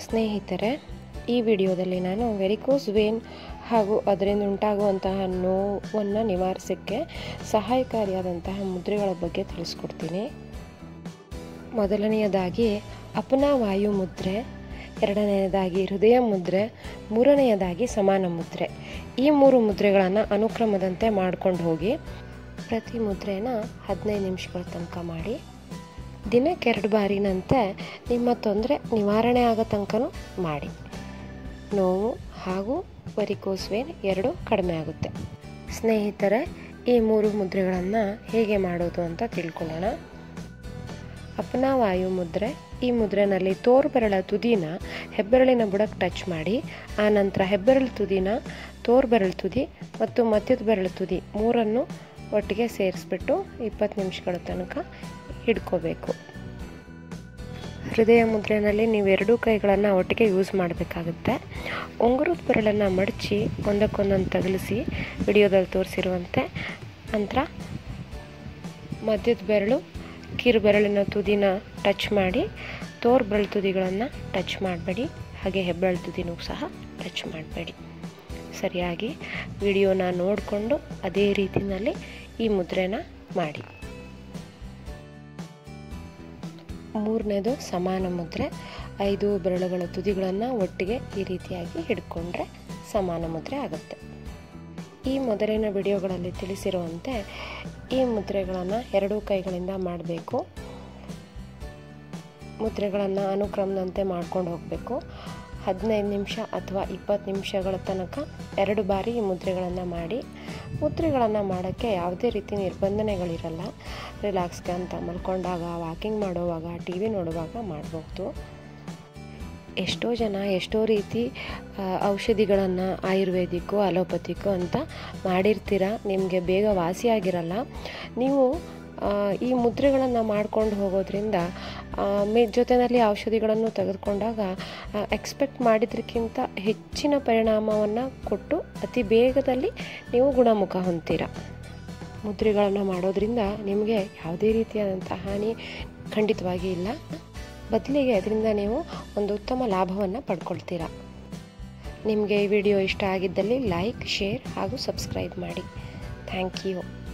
ಸ್ನೇಹಿತರೆ ಈ ವಿಡಿಯೋದಲ್ಲಿ ನಾನು ವೆರಿಕೋಸ್ ವೇನ್ ಹಾಗೂ ಅದರಿಂದ ಉಂಟಾಗುವಂತಹ ನೋವನ್ನು ನಿವಾರಿಸೋಕ್ಕೆ ಸಹಾಯಕಾರಿಯಾದಂತಹ ಮುದ್ರೆಗಳ ಬಗ್ಗೆ ತಿಳಿಸ್ಕೊಡ್ತೀನಿ ಮೊದಲನೆಯದಾಗಿ ಅಪನಾ ವಾಯು ಮುದ್ರೆ ಎರಡನೆಯದಾಗಿ ಹೃದಯ ಮುದ್ರೆ ಮೂರನೆಯದಾಗಿ ಸಮಾನ ಮುದ್ರೆ ಈ ಮೂರು ಮುದ್ರೆಗಳನ್ನು ಅನುಕ್ರಮದಂತೆ ಮಾಡ್ಕೊಂಡು ಹೋಗಿ ಪ್ರತಿ ಮುದ್ರೆನ ಹದಿನೈದು ನಿಮಿಷಗಳ ತನಕ ಮಾಡಿ ದಿನಕ್ಕೆ ಎರಡು ಬಾರಿನಂತೆ ನಿಮ್ಮ ತೊಂದರೆ ನಿವಾರಣೆ ಆಗೋ ತನಕನೂ ಮಾಡಿ ನೋವು ಹಾಗೂ ವರಿಕೋಸ್ ವೇನ್ ಎರಡು ಕಡಿಮೆ ಆಗುತ್ತೆ ಸ್ನೇಹಿತರೆ ಈ ಮೂರು ಮುದ್ರೆಗಳನ್ನು ಹೇಗೆ ಮಾಡೋದು ಅಂತ ತಿಳ್ಕೊಳ್ಳೋಣ ಅಪನಾ ವಾಯು ಮುದ್ರೆ ಈ ಮುದ್ರೆನಲ್ಲಿ ತೋರು ಬೆರಳ ತುದಿನ ಹೆಬ್ಬೆರಳಿನ ಬುಡಕ್ಕೆ ಟಚ್ ಮಾಡಿ ಆ ನಂತರ ಹೆಬ್ಬೆರಳು ತುದಿನ ತೋರು ಬೆರಳು ತುದಿ ಮತ್ತು ಮಧ್ಯದ ಬೆರಳು ತುದಿ ಮೂರನ್ನು ಒಟ್ಟಿಗೆ ಸೇರಿಸ್ಬಿಟ್ಟು ಇಪ್ಪತ್ತು ನಿಮಿಷಗಳ ತನಕ ಹಿಡ್ಕೋಬೇಕು ಹೃದಯ ಮುದ್ರೆನಲ್ಲಿ ನೀವು ಎರಡೂ ಕೈಗಳನ್ನು ಒಟ್ಟಿಗೆ ಯೂಸ್ ಮಾಡಬೇಕಾಗುತ್ತೆ ಉಂಗುರದ ಬೆರಳನ್ನು ಮಡಚಿ ಒಂದಕ್ಕೊಂದೊಂದು ತಗಲಿಸಿ ವಿಡಿಯೋದಲ್ಲಿ ತೋರಿಸಿರುವಂತೆ ನಂತರ ಮಧ್ಯದ ಬೆರಳು ಕಿರು ಬೆರಳಿನ ತುದಿನ ಟಚ್ ಮಾಡಿ ತೋರ್ ಬೆರಳು ತುದಿಗಳನ್ನು ಟಚ್ ಮಾಡಬೇಡಿ ಹಾಗೆ ಹೆಬ್ಬೆರಳು ತುದಿನೂ ಸಹ ಟಚ್ ಮಾಡಬೇಡಿ ಸರಿಯಾಗಿ ವಿಡಿಯೋನ ನೋಡಿಕೊಂಡು ಅದೇ ರೀತಿಯಲ್ಲಿ ಈ ಮುದ್ರೆನ ಮಾಡಿ ಮೂರನೇದು ಸಮಾನ ಮುದ್ರೆ ಐದು ಬೆರಳುಗಳ ತುದಿಗಳನ್ನು ಒಟ್ಟಿಗೆ ಈ ರೀತಿಯಾಗಿ ಹಿಡ್ಕೊಂಡ್ರೆ ಸಮಾನ ಮುದ್ರೆ ಆಗುತ್ತೆ ಈ ಮೊದಲಿನ ವಿಡಿಯೋಗಳಲ್ಲಿ ತಿಳಿಸಿರುವಂತೆ ಈ ಮುದ್ರೆಗಳನ್ನು ಎರಡೂ ಕೈಗಳಿಂದ ಮಾಡಬೇಕು ಮುದ್ರೆಗಳನ್ನು ಅನುಕ್ರಮದಂತೆ ಮಾಡ್ಕೊಂಡು ಹೋಗಬೇಕು ಹದಿನೈದು ನಿಮಿಷ ಅಥವಾ ಇಪ್ಪತ್ತು ನಿಮಿಷಗಳ ತನಕ ಎರಡು ಬಾರಿ ಈ ಮುದ್ರೆಗಳನ್ನು ಮಾಡಿ ಮುದ್ರೆಗಳನ್ನು ಮಾಡೋಕ್ಕೆ ಯಾವುದೇ ರೀತಿ ನಿರ್ಬಂಧನೆಗಳಿರಲ್ಲ ರಿಲ್ಯಾಕ್ಸ್ಗೆ ಅಂತ ಮಲ್ಕೊಂಡಾಗ ವಾಕಿಂಗ್ ಮಾಡುವಾಗ ಟಿ ವಿ ನೋಡುವಾಗ ಮಾಡ್ಬೋದು ಎಷ್ಟೋ ಜನ ಎಷ್ಟೋ ರೀತಿ ಔಷಧಿಗಳನ್ನು ಆಯುರ್ವೇದಿಕ್ಕು ಅಲೋಪತಿಕ್ಕು ಅಂತ ಮಾಡಿರ್ತೀರ ನಿಮಗೆ ಬೇಗ ವಾಸಿಯಾಗಿರಲ್ಲ ನೀವು ಈ ಮುದ್ರೆಗಳನ್ನು ಮಾಡ್ಕೊಂಡು ಹೋಗೋದ್ರಿಂದ ಮೇ ಜೊತೆಯಲ್ಲಿ ಔಷಧಿಗಳನ್ನು ತೆಗೆದುಕೊಂಡಾಗ ಎಕ್ಸ್ಪೆಕ್ಟ್ ಮಾಡಿದ್ರಕ್ಕಿಂತ ಹೆಚ್ಚಿನ ಪರಿಣಾಮವನ್ನು ಕೊಟ್ಟು ಅತಿ ಬೇಗದಲ್ಲಿ ನೀವು ಗುಣಮುಖ ಹೊಂದ್ತೀರ ಮುದ್ರೆಗಳನ್ನು ಮಾಡೋದ್ರಿಂದ ನಿಮಗೆ ಯಾವುದೇ ರೀತಿಯಾದಂಥ ಹಾನಿ ಖಂಡಿತವಾಗಿ ಇಲ್ಲ ಬದಲಿಗೆ ಅದರಿಂದ ನೀವು ಒಂದು ಉತ್ತಮ ಲಾಭವನ್ನು ಪಡ್ಕೊಳ್ತೀರಾ ನಿಮಗೆ ಈ ವಿಡಿಯೋ ಇಷ್ಟ ಆಗಿದ್ದಲ್ಲಿ ಲೈಕ್ ಶೇರ್ ಹಾಗೂ ಸಬ್ಸ್ಕ್ರೈಬ್ ಮಾಡಿ ಥ್ಯಾಂಕ್ ಯು